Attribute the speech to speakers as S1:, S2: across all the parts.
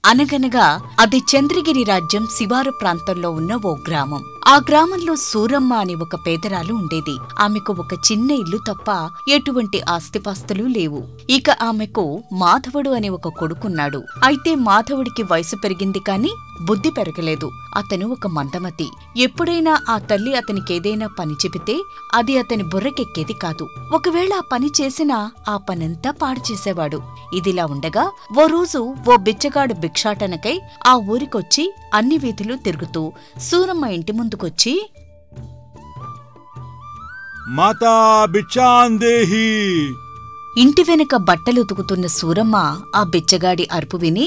S1: అనగనగా అది చంద్రగిరి రాజ్యం శివారు ప్రాంతంలో ఉన్న ఓ గ్రామం ఆ గ్రామంలో సూరమ్మ అని ఒక పేదరాలు ఉండేది ఆమెకు ఒక చిన్న ఇల్లు తప్ప ఎటువంటి ఆస్తిపాస్తులు లేవు ఇక ఆమెకు మాధవుడు అనే ఒక కొడుకున్నాడు అయితే మాధవుడికి వయసు పెరిగింది కాని బుద్ధి పెరగలేదు అతను ఒక మందమతి ఎప్పుడైనా ఆ తల్లి అతనికేదైనా పని చెబితే అది అతని బుర్రకెక్కేది కాదు ఒకవేళ ఆ పని చేసినా ఆ పనంతా పాడు చేసేవాడు ఇదిలా ఉండగా ఓ రోజు ఓ బిచ్చగాడు భిక్షాటనకై ఆ ఊరికొచ్చి అన్ని వీధులు తిరుగుతూ సూరమ్మ ఇంటి ముందుకొచ్చి
S2: మాతా బిచ్చాందేహి
S1: ఇంటి వెనుక బట్టలు ఉతుకుతున్న సూరమ్మ ఆ బిచ్చగాడి అరుపు విని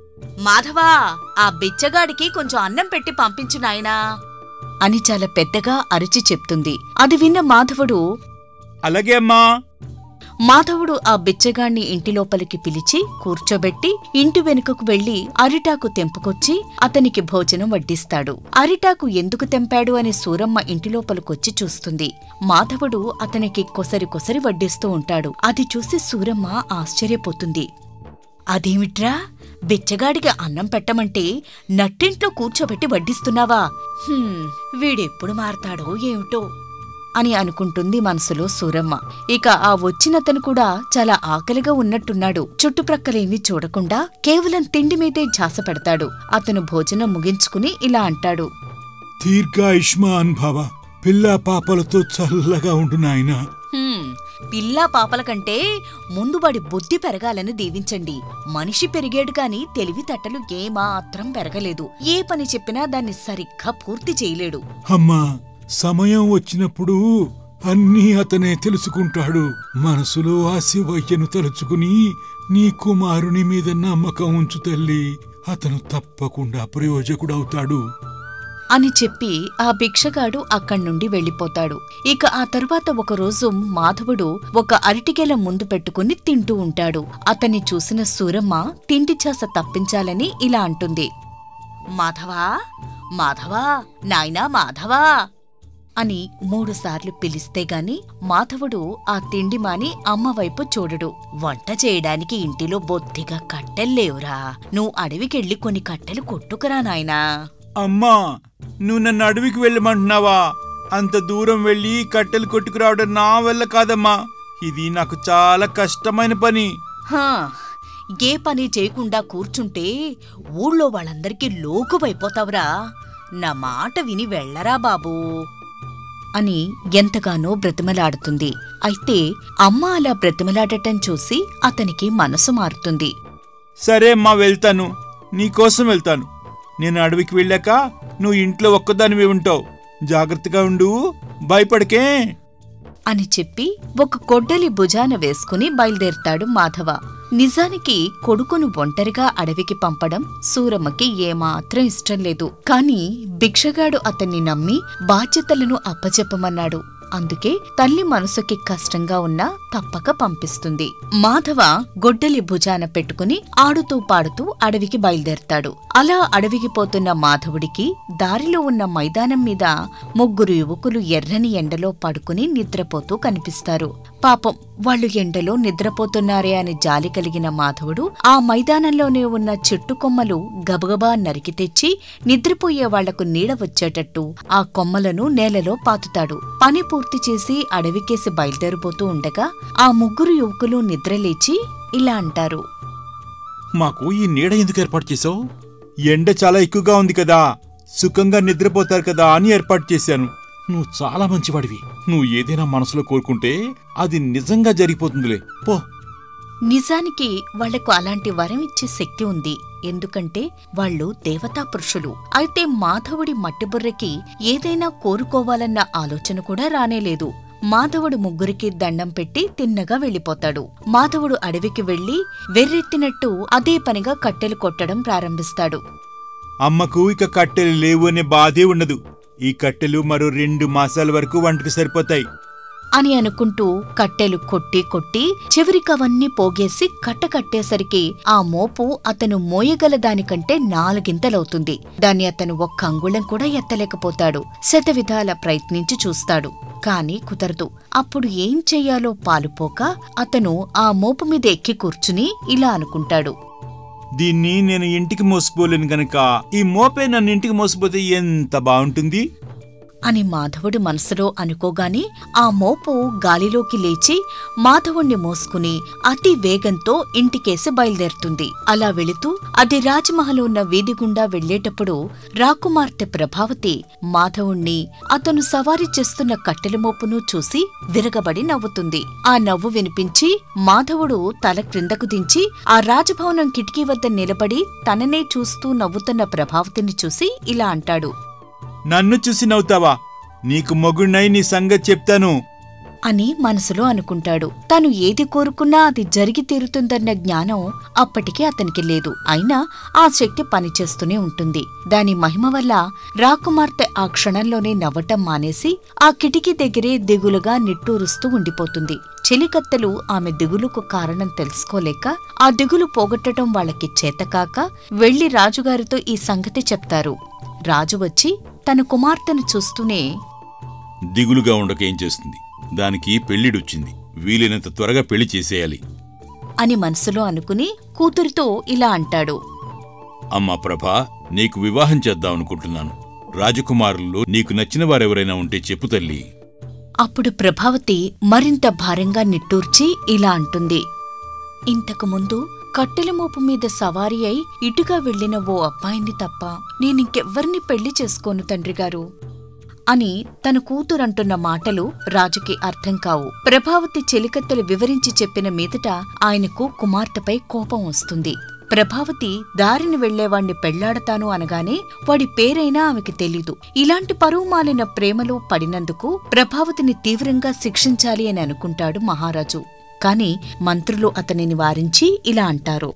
S1: మాధవా ఆ బిచ్చగాడికి కొంచెం అన్నం పెట్టి పంపించు నాయనా అని చాలా పెద్దగా అరిచి చెప్తుంది అది విన్న మాధవుడు
S2: అలాగే అమ్మా
S1: మాధవుడు ఆ బిచ్చగాణ్ణి ఇంటి లోపలికి పిలిచి కూర్చోబెట్టి ఇంటి వెనుకకు వెళ్లి అరిటాకు తెంపుకొచ్చి అతనికి భోజనం వడ్డిస్తాడు అరిటాకు ఎందుకు తెంపాడు అని సూరమ్మ ఇంటి లోపలికొచ్చి చూస్తుంది మాధవుడు అతనికి కొసరి కొసరి వడ్డిస్తూ ఉంటాడు అది చూసి సూరమ్మ ఆశ్చర్యపోతుంది అదేమిట్రా బిచ్చగాడికి అన్నం పెట్టమంటే నట్టింట్లో కూర్చోబెట్టి వడ్డిస్తున్నావా హ్మ్, వీడెప్పుడు మారతాడో ఏమిటో అని అనుకుంటుంది మనసులో సూరమ్మ ఇక ఆ వచ్చినతను కూడా చాలా ఆకలిగా ఉన్నట్టున్నాడు చుట్టుప్రక్కలేమి చూడకుండా కేవలం తిండి మీదే ఝాస పెడతాడు అతను భోజనం ముగించుకుని ఇలా అంటాడు
S2: దీర్ఘాయుష్మాన్ భవ పిల్ల పాపలతో చల్లగా ఉండు నాయనా
S1: "హ్మ్, పిల్లా పాపల కంటే ముందు వాడి బుద్ధి పెరగాలని దీవించండి మనిషి పెరిగాడు కాని తెలివితట్టలు ఏమాత్రం పెరగలేదు ఏ పని చెప్పినా దాన్ని సరిగ్గా పూర్తి చేయలేడు
S2: అమ్మా సమయం వచ్చినప్పుడు అన్నీ అతనే తెలుసుకుంటాడు మనసులో ఆ శివయ్యను తలుచుకుని నీ కుమారుని మీద నమ్మకం ఉంచు తల్లి అతను తప్పకుండా ప్రయోజకుడవుతాడు
S1: అని చెప్పి ఆ భిక్షగాడు అక్కడి నుండి వెళ్ళిపోతాడు ఇక ఆ తరువాత ఒకరోజు మాధవుడు ఒక అరటిగెల ముందు పెట్టుకుని తింటూ ఉంటాడు అతన్ని చూసిన సూరమ్మ తిండి చాస తప్పించాలని ఇలా అంటుంది మాధవా మాధవా నాయనా మాధవా అని మూడుసార్లు పిలిస్తే గాని మాధవుడు ఆ తిండి మాని అమ్మ వైపు చూడడు వంట చేయడానికి ఇంటిలో బొత్తిగా కట్టెల్లేవురా నువ్వు అడవికెళ్ళి కొన్ని కట్టెలు కొట్టుకురా నాయనా
S2: అమ్మా నువ్వు నన్ను అడవికి వెళ్ళమంటున్నావా అంత దూరం వెళ్ళి కట్టెలు కొట్టుకురావడం నా వల్ల కాదమ్మా ఇది నాకు చాలా కష్టమైన పని
S1: హా, ఏ పని చేయకుండా కూర్చుంటే ఊళ్ళో వాళ్ళందరికీ లోకువైపోతావురా నా మాట విని వెళ్ళరా బాబూ అని ఎంతగానో బ్రతిమలాడుతుంది అయితే అమ్మ అలా బ్రతిమలాడటం చూసి అతనికి మనసు మారుతుంది
S2: సరే అమ్మా వెళ్తాను నీకోసం వెళ్తాను నేను అడవికి వెళ్ళాక నువ్వు ఇంట్లో ఒక్కదానివి ఉంటావు జాగ్రత్తగా ఉండు భయపడకే
S1: అని చెప్పి ఒక కొడ్డలి భుజాన వేసుకుని బయలుదేరతాడు మాధవ నిజానికి కొడుకును ఒంటరిగా అడవికి పంపడం సూరమ్మకి ఏమాత్రం ఇష్టం లేదు కాని భిక్షగాడు అతన్ని నమ్మి బాధ్యతలను అప్పచెప్పమన్నాడు అందుకే తల్లి మనసుకి కష్టంగా ఉన్నా తప్పక పంపిస్తుంది మాధవ గొడ్డలి భుజాన పెట్టుకుని ఆడుతూ పాడుతూ అడవికి బయలుదేరతాడు అలా అడవికి పోతున్న మాధవుడికి దారిలో ఉన్న మైదానం మీద ముగ్గురు యువకులు ఎర్రని ఎండలో పడుకుని నిద్రపోతూ కనిపిస్తారు పాపం వాళ్ళు ఎండలో నిద్రపోతున్నారే అని జాలి కలిగిన మాధవుడు ఆ మైదానంలోనే ఉన్న చెట్టు కొమ్మలు గబగబా నరికి తెచ్చి నిద్రపోయే వాళ్లకు నీడ వచ్చేటట్టు ఆ కొమ్మలను నేలలో పాతుతాడు పని పూర్తి చేసి అడవికేసి బయలుదేరిపోతూ ఉండగా ఆ ముగ్గురు యువకులు నిద్రలేచి ఇలా అంటారు
S2: మాకు ఈ నీడ ఎందుకు ఏర్పాటు చేసావు ఎండ చాలా ఎక్కువగా ఉంది కదా సుఖంగా నిద్రపోతారు కదా అని ఏర్పాటు చేశాను నువ్వు చాలా మంచివాడివి నువ్వు ఏదైనా మనసులో కోరుకుంటే అది నిజంగా జరిగిపోతుందిలే పో
S1: నిజానికి వాళ్లకు అలాంటి వరం ఇచ్చే శక్తి ఉంది ఎందుకంటే వాళ్ళు దేవతా పురుషులు అయితే మాధవుడి మట్టిబుర్రకి ఏదైనా కోరుకోవాలన్న ఆలోచన కూడా రానేలేదు మాధవుడు ముగ్గురికి దండం పెట్టి తిన్నగా వెళ్ళిపోతాడు మాధవుడు అడవికి వెళ్లి వెర్రెత్తినట్టు అదే పనిగా కట్టెలు కొట్టడం ప్రారంభిస్తాడు
S2: అమ్మకు ఇక కట్టెలు లేవు అనే బాధే ఉండదు ఈ కట్టెలు మరో రెండు మాసాల వరకు వంటకు సరిపోతాయి
S1: అని అనుకుంటూ కట్టెలు కొట్టి కొట్టి చివరికి అవన్నీ పోగేసి కట్ట కట్టేసరికి ఆ మోపు అతను మోయగల దానికంటే నాలుగింతలవుతుంది దాన్ని అతను ఒక్క అంగుళం కూడా ఎత్తలేకపోతాడు శతవిధాల ప్రయత్నించి చూస్తాడు కాని కుదరదు అప్పుడు ఏం చెయ్యాలో పాలుపోక అతను ఆ మోపు మీద ఎక్కి కూర్చుని ఇలా అనుకుంటాడు
S2: దీన్ని నేను ఇంటికి మోసుకుపోలేను గనక ఈ మోపే నన్ను ఇంటికి మోసిపోతే ఎంత బాగుంటుంది
S1: అని మాధవుడు మనసులో అనుకోగాని ఆ మోపు గాలిలోకి లేచి మాధవుణ్ణి మోసుకుని అతి వేగంతో ఇంటికేసి బయలుదేరుతుంది అలా వెళుతూ అది రాజమహల్ ఉన్న వీధి గుండా వెళ్లేటప్పుడు రాకుమార్తె ప్రభావతి మాధవుణ్ణి అతను సవారీ చేస్తున్న కట్టెల మోపును చూసి విరగబడి నవ్వుతుంది ఆ నవ్వు వినిపించి మాధవుడు తల క్రిందకు దించి ఆ రాజభవనం కిటికీ వద్ద నిలబడి తననే చూస్తూ నవ్వుతున్న ప్రభావతిని చూసి ఇలా అంటాడు
S2: నన్ను చూసి నవ్వుతావా నీకు మొగుణ్ణై నీ సంగతి చెప్తాను
S1: అని మనసులో అనుకుంటాడు తను ఏది కోరుకున్నా అది జరిగి తీరుతుందన్న జ్ఞానం అప్పటికి అతనికి లేదు అయినా ఆ శక్తి పనిచేస్తూనే ఉంటుంది దాని మహిమ వల్ల రాకుమార్తె ఆ క్షణంలోనే నవ్వటం మానేసి ఆ కిటికీ దగ్గరే దిగులుగా నిట్టూరుస్తూ ఉండిపోతుంది చెలికత్తెలు ఆమె దిగులుకు కారణం తెలుసుకోలేక ఆ దిగులు పోగొట్టడం వాళ్ళకి చేతకాక వెళ్లి రాజుగారితో ఈ సంగతి చెప్తారు రాజు వచ్చి తన కుమార్తెను చూస్తూనే
S2: దిగులుగా ఉండక ఏం చేస్తుంది దానికి పెళ్లిడొచ్చింది వీలైనంత త్వరగా పెళ్లి చేసేయాలి
S1: అని మనసులో అనుకుని కూతురితో ఇలా అంటాడు
S2: అమ్మా ప్రభా నీకు వివాహం చేద్దాం అనుకుంటున్నాను రాజకుమారుల్లో నీకు నచ్చిన వారెవరైనా ఉంటే చెప్పు తల్లి
S1: అప్పుడు ప్రభావతి మరింత భారంగా నిట్టూర్చి ఇలా అంటుంది ఇంతకు ముందు కట్టెల మోపు మీద సవారీ అయి ఇటుగా వెళ్లిన ఓ అబ్బాయిని తప్ప నేనింకెవ్వరిని పెళ్లి చేసుకోను తండ్రిగారు అని తన కూతురంటున్న మాటలు రాజుకి అర్థం కావు ప్రభావతి చెలికత్తెలు వివరించి చెప్పిన మీదట ఆయనకు కుమార్తెపై కోపం వస్తుంది ప్రభావతి దారిని వెళ్లేవాణ్ణి పెళ్లాడతాను అనగానే వాడి పేరైనా ఆమెకి తెలీదు ఇలాంటి పరువు మాలిన ప్రేమలో పడినందుకు ప్రభావతిని తీవ్రంగా శిక్షించాలి అని అనుకుంటాడు మహారాజు కాని మంత్రులు అతనిని వారించి ఇలా అంటారు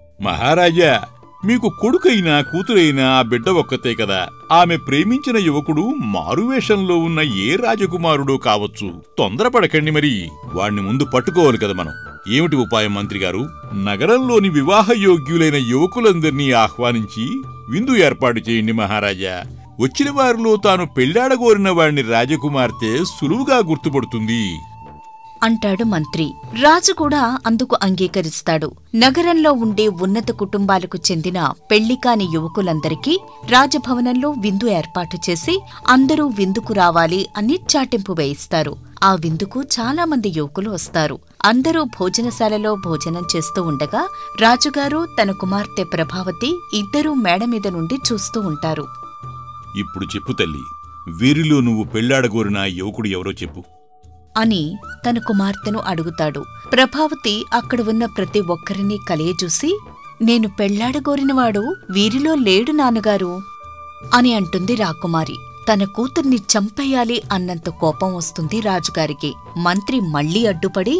S2: మహారాజా మీకు కొడుకైనా కూతురైనా ఆ బిడ్డ ఒక్కతే కదా ఆమె ప్రేమించిన యువకుడు మారువేషంలో ఉన్న ఏ రాజకుమారుడో కావచ్చు తొందరపడకండి మరి వాణ్ణి ముందు పట్టుకోవాలి కదా మనం ఏమిటి ఉపాయం మంత్రి గారు నగరంలోని వివాహయోగ్యులైన యువకులందరినీ ఆహ్వానించి విందు ఏర్పాటు చేయండి మహారాజా వచ్చిన వారిలో తాను పెళ్లాడగోరిన వాడిని రాజకుమార్తె సులువుగా గుర్తుపడుతుంది
S1: అంటాడు మంత్రి రాజు కూడా అందుకు అంగీకరిస్తాడు నగరంలో ఉండే ఉన్నత కుటుంబాలకు చెందిన పెళ్లికాని యువకులందరికీ రాజభవనంలో విందు ఏర్పాటు చేసి అందరూ విందుకు రావాలి అని చాటింపు వేయిస్తారు ఆ విందుకు చాలా మంది యువకులు వస్తారు అందరూ భోజనశాలలో భోజనం చేస్తూ ఉండగా రాజుగారు తన కుమార్తె ప్రభావతి ఇద్దరూ మేడ మీద నుండి చూస్తూ ఉంటారు
S2: ఇప్పుడు చెప్పు తల్లి వీరిలో నువ్వు పెళ్లాడగోరిన యువకుడు ఎవరో చెప్పు
S1: అని తన కుమార్తెను అడుగుతాడు ప్రభావతి అక్కడ ఉన్న ప్రతి ఒక్కరినీ కలయజూసి నేను పెళ్లాడగోరినవాడు వీరిలో లేడు నాన్నగారు అని అంటుంది రాకుమారి తన కూతుర్ని చంపేయాలి అన్నంత కోపం వస్తుంది రాజుగారికి మంత్రి మళ్ళీ అడ్డుపడి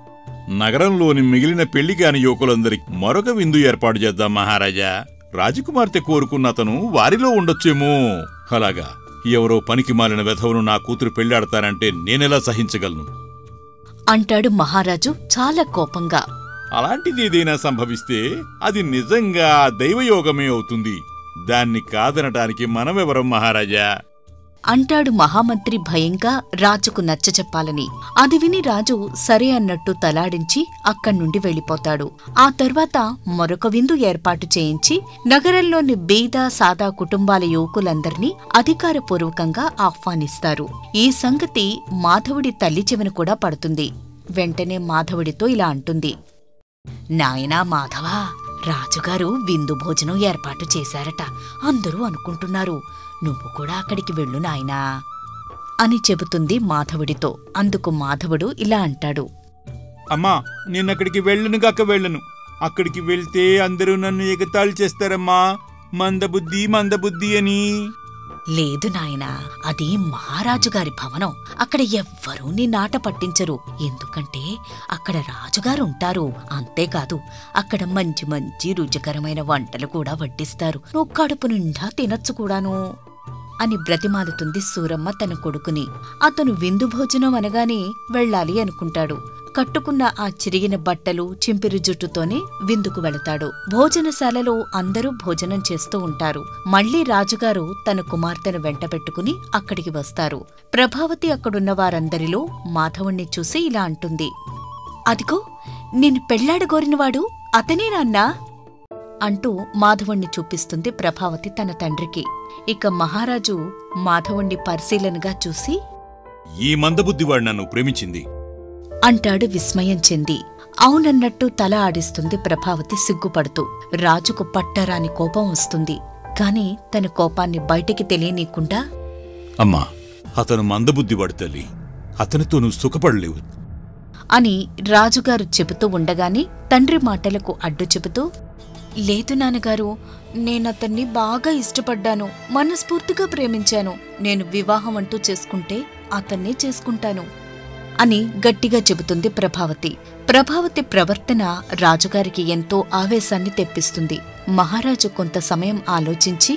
S2: నగరంలోని మిగిలిన పెళ్లి కాని యువకులందరికి మరొక విందు ఏర్పాటు చేద్దాం మహారాజా రాజకుమార్తె కోరుకున్న అతను వారిలో ఉండొచ్చేమో అలాగా ఎవరో పనికి మాలిన వెధవను నా కూతురు పెళ్లాడతానంటే నేనెలా సహించగలను
S1: అంటాడు మహారాజు చాలా కోపంగా
S2: అలాంటిది ఏదైనా సంభవిస్తే అది నిజంగా దైవయోగమే అవుతుంది దాన్ని కాదనటానికి మనమెవరం మహారాజా
S1: అంటాడు మహామంత్రి భయంగా రాజుకు నచ్చజెప్పాలని అది విని రాజు సరే అన్నట్టు తలాడించి అక్కడ్నుండి వెళ్ళిపోతాడు ఆ తర్వాత మరొక విందు ఏర్పాటు చేయించి నగరంలోని బీద సాదా కుటుంబాల యువకులందర్నీ అధికారపూర్వకంగా ఆహ్వానిస్తారు ఈ సంగతి మాధవుడి తల్లి చెవిన కూడా పడుతుంది వెంటనే మాధవుడితో ఇలా అంటుంది నాయనా మాధవా రాజుగారు విందు భోజనం ఏర్పాటు చేశారట అందరూ అనుకుంటున్నారు నువ్వు కూడా అక్కడికి వెళ్ళు నాయనా అని చెబుతుంది మాధవుడితో అందుకు మాధవుడు ఇలా అంటాడు
S2: అమ్మా నేనక్కడికి వెళ్ళను గాక వెళ్ళను అక్కడికి వెళ్తే అందరూ నన్ను ఎగతాళి చేస్తారమ్మా మందబుద్ధి మందబుద్ధి అని
S1: లేదు నాయనా అది మహారాజుగారి భవనం అక్కడ ఎవ్వరూ నీ నాట పట్టించరు ఎందుకంటే అక్కడ రాజుగారు ఉంటారు అంతేకాదు అక్కడ మంచి మంచి రుచికరమైన వంటలు కూడా వడ్డిస్తారు నువ్వు కడుపు నిండా తినొచ్చు కూడాను అని బ్రతిమాలుతుంది సూరమ్మ తన కొడుకుని అతను విందు భోజనం అనగానే వెళ్ళాలి అనుకుంటాడు కట్టుకున్న ఆ చిరిగిన బట్టలు చింపిరి జుట్టుతోనే విందుకు వెళతాడు భోజనశాలలో అందరూ భోజనం చేస్తూ ఉంటారు మళ్ళీ రాజుగారు తన కుమార్తెను వెంటబెట్టుకుని అక్కడికి వస్తారు ప్రభావతి అక్కడున్న వారందరిలో మాధవుణ్ణి చూసి ఇలా అంటుంది అదిగో నేను పెళ్లాడగోరినవాడు అతనే నాన్నా అంటూ మాధవుణ్ణి చూపిస్తుంది ప్రభావతి తన తండ్రికి ఇక మహారాజు మాధవుణ్ణి పరిశీలనగా చూసి
S2: ఈ మందబుద్ధివాడు నన్ను ప్రేమించింది
S1: అంటాడు విస్మయం చెంది అవునన్నట్టు తల ఆడిస్తుంది ప్రభావతి సిగ్గుపడుతూ రాజుకు పట్టరాని కోపం వస్తుంది కాని తన కోపాన్ని బయటికి తెలియనీయకుండా
S2: అమ్మా అతను మందబుద్ధివాడు తల్లి అతనితో నువ్వు సుఖపడలేవు
S1: అని రాజుగారు చెబుతూ ఉండగానే తండ్రి మాటలకు అడ్డు చెబుతూ లేదు నాన్నగారు నేనతన్ని బాగా ఇష్టపడ్డాను మనస్ఫూర్తిగా ప్రేమించాను నేను వివాహం అంటూ చేసుకుంటే అతన్నే చేసుకుంటాను అని గట్టిగా చెబుతుంది ప్రభావతి ప్రభావతి ప్రవర్తన రాజుగారికి ఎంతో ఆవేశాన్ని తెప్పిస్తుంది మహారాజు కొంత సమయం ఆలోచించి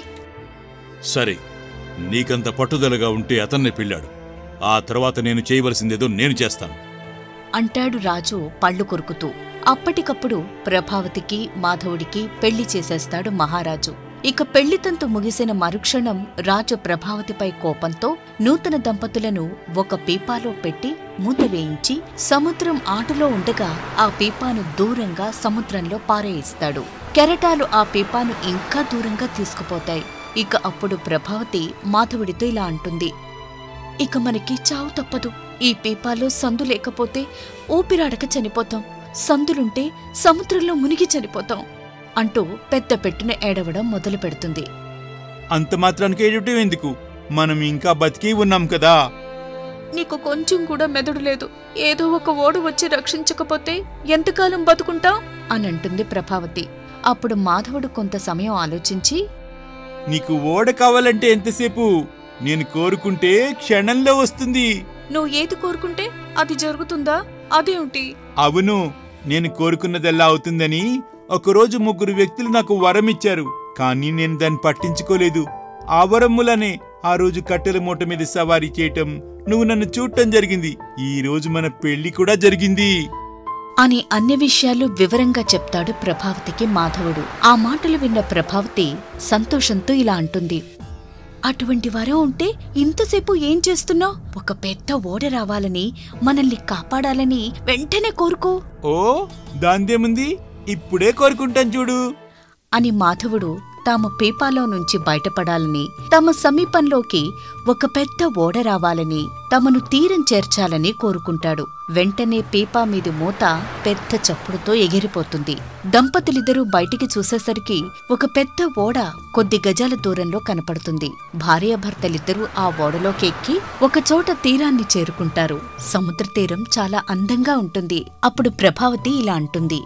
S2: సరే నీకంత పట్టుదలగా ఉంటే అతన్నే పెళ్ళాడు ఆ తర్వాత నేను చేయవలసిందేదో నేను చేస్తాను
S1: అంటాడు రాజు పళ్ళు కొరుకుతూ అప్పటికప్పుడు ప్రభావతికి మాధవుడికి పెళ్లి చేసేస్తాడు మహారాజు ఇక పెళ్లితంతు ముగిసిన మరుక్షణం రాజు ప్రభావతిపై కోపంతో నూతన దంపతులను ఒక పీపాలో పెట్టి మూత వేయించి సముద్రం ఆటలో ఉండగా ఆ పీపాను దూరంగా సముద్రంలో పారేయిస్తాడు కెరటాలు ఆ పీపాను ఇంకా దూరంగా తీసుకుపోతాయి ఇక అప్పుడు ప్రభావతి మాధవుడితో ఇలా అంటుంది ఇక మనకి చావు తప్పదు ఈ పీపాలో సందు లేకపోతే ఊపిరాడక చనిపోతాం సందులుంటే సముద్రంలో మునిగి చనిపోతాం అంటూ పెద్ద పెట్టున ఏడవడం మొదలు పెడుతుంది
S2: అంత మాత్రానికి ఏడవటం ఎందుకు మనం ఇంకా బతికి ఉన్నాం కదా
S1: నీకు కొంచెం కూడా మెదడు లేదు ఏదో ఒక ఓడు వచ్చి రక్షించకపోతే ఎంతకాలం బతుకుంటాం అని అంటుంది ప్రభావతి అప్పుడు మాధవుడు కొంత సమయం ఆలోచించి
S2: నీకు ఓడ కావాలంటే ఎంతసేపు నేను కోరుకుంటే క్షణంలో వస్తుంది
S1: నువ్వు ఏది కోరుకుంటే అది జరుగుతుందా అదేమిటి
S2: అవును నేను కోరుకున్నదల్లా అవుతుందని ఒకరోజు ముగ్గురు వ్యక్తులు నాకు వరం ఇచ్చారు కానీ నేను దాన్ని పట్టించుకోలేదు ఆ వరం మూలనే ఆ రోజు కట్టెల మూట మీద సవారీ చేయటం నువ్వు నన్ను చూడటం జరిగింది ఈ రోజు మన పెళ్లి కూడా జరిగింది
S1: అని అన్ని విషయాలు వివరంగా చెప్తాడు ప్రభావతికి మాధవుడు ఆ మాటలు విన్న ప్రభావతి సంతోషంతో ఇలా అంటుంది అటువంటి వరం ఉంటే ఇంతసేపు ఏం చేస్తున్నావు ఒక పెద్ద ఓడ రావాలని మనల్ని కాపాడాలని వెంటనే కోరుకో
S2: ఓ దాందేముంది ఇప్పుడే కోరుకుంటాను చూడు
S1: అని మాధవుడు తాము పీపాలో నుంచి బయటపడాలని తమ సమీపంలోకి ఒక పెద్ద ఓడ రావాలని తమను తీరం చేర్చాలని కోరుకుంటాడు వెంటనే పీపా మీది మూత పెద్ద చప్పుడుతో ఎగిరిపోతుంది దంపతులిద్దరూ బయటికి చూసేసరికి ఒక పెద్ద ఓడ కొద్ది గజాల దూరంలో కనపడుతుంది భార్యాభర్తలిద్దరూ ఆ ఓడలోకి ఎక్కి ఒకచోట తీరాన్ని చేరుకుంటారు సముద్ర తీరం చాలా అందంగా ఉంటుంది అప్పుడు ప్రభావతి ఇలా అంటుంది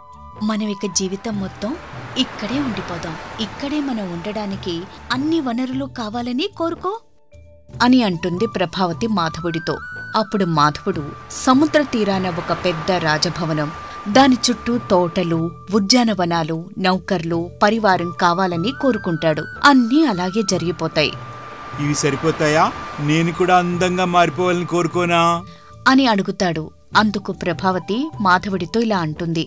S1: మనం ఇక జీవితం మొత్తం ఇక్కడే ఉండిపోదాం ఇక్కడే మనం ఉండడానికి అన్ని వనరులు కావాలని కోరుకో అని అంటుంది ప్రభావతి మాధవుడితో అప్పుడు మాధవుడు సముద్ర తీరాన ఒక పెద్ద రాజభవనం దాని చుట్టూ తోటలు ఉద్యానవనాలు నౌకర్లు పరివారం కావాలని కోరుకుంటాడు అన్నీ అలాగే జరిగిపోతాయి
S2: ఇవి సరిపోతాయా నేను కూడా అందంగా మారిపోవాలని కోరుకోనా
S1: అని అడుగుతాడు అందుకు ప్రభావతి మాధవుడితో ఇలా అంటుంది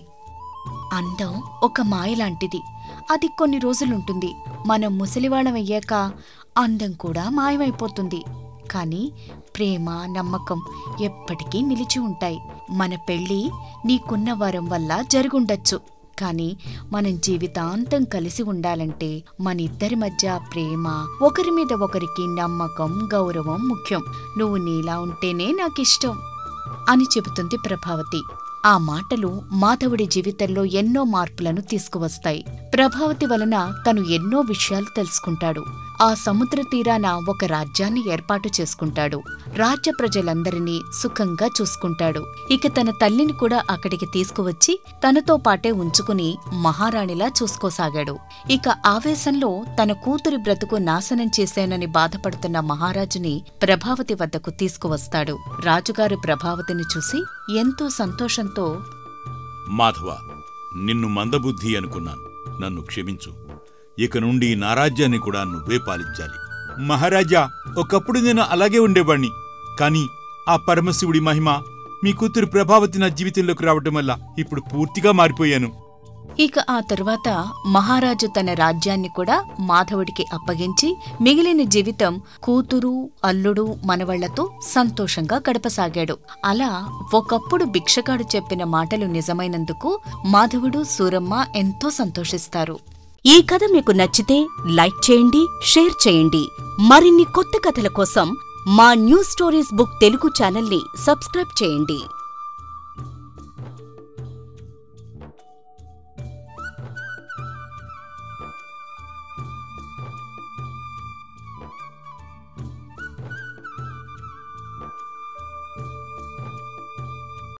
S1: అందం ఒక మాయ లాంటిది అది కొన్ని రోజులుంటుంది మనం ముసలివాళ్ళం అయ్యాక అందం కూడా మాయమైపోతుంది కానీ ప్రేమ నమ్మకం ఎప్పటికీ నిలిచి ఉంటాయి మన పెళ్ళి నీకున్న వరం వల్ల జరుగుండొచ్చు కానీ మనం జీవితాంతం కలిసి ఉండాలంటే మన ఇద్దరి మధ్య ప్రేమ ఒకరి మీద ఒకరికి నమ్మకం గౌరవం ముఖ్యం నువ్వు నీలా ఉంటేనే నాకిష్టం అని చెబుతుంది ప్రభావతి ఆ మాటలు మాధవుడి జీవితంలో ఎన్నో మార్పులను తీసుకువస్తాయి ప్రభావతి వలన తను ఎన్నో విషయాలు తెలుసుకుంటాడు ఆ సముద్ర తీరాన ఒక రాజ్యాన్ని ఏర్పాటు చేసుకుంటాడు రాజ్య ప్రజలందరినీ సుఖంగా చూసుకుంటాడు ఇక తన తల్లిని కూడా అక్కడికి తీసుకువచ్చి తనతో పాటే ఉంచుకుని మహారాణిలా చూసుకోసాగాడు ఇక ఆవేశంలో తన కూతురి బ్రతుకు నాశనం చేశానని బాధపడుతున్న మహారాజుని ప్రభావతి వద్దకు తీసుకువస్తాడు రాజుగారు ప్రభావతిని చూసి ఎంతో సంతోషంతో
S2: మాధవ నిన్ను మందబుద్ధి అనుకున్నాను నన్ను క్షమించు ఇక నుండి నా రాజ్యాన్ని కూడా నువ్వే పాలించాలి మహారాజా ఒకప్పుడు నేను అలాగే ఉండేవాణ్ణి కాని ఆ పరమశివుడి మహిమ మీ కూతురు ప్రభావతి నా జీవితంలోకి రావటం వల్ల ఇప్పుడు పూర్తిగా మారిపోయాను
S1: ఇక ఆ తరువాత మహారాజు తన రాజ్యాన్ని కూడా మాధవుడికి అప్పగించి మిగిలిన జీవితం కూతురు అల్లుడు మనవళ్లతో సంతోషంగా గడపసాగాడు అలా ఒకప్పుడు భిక్షగాడు చెప్పిన మాటలు నిజమైనందుకు మాధవుడు సూరమ్మ ఎంతో సంతోషిస్తారు
S3: ఈ కథ మీకు నచ్చితే లైక్ చేయండి షేర్ చేయండి మరిన్ని కొత్త కథల కోసం మా న్యూ స్టోరీస్ బుక్ తెలుగు ఛానల్ని సబ్స్క్రైబ్ చేయండి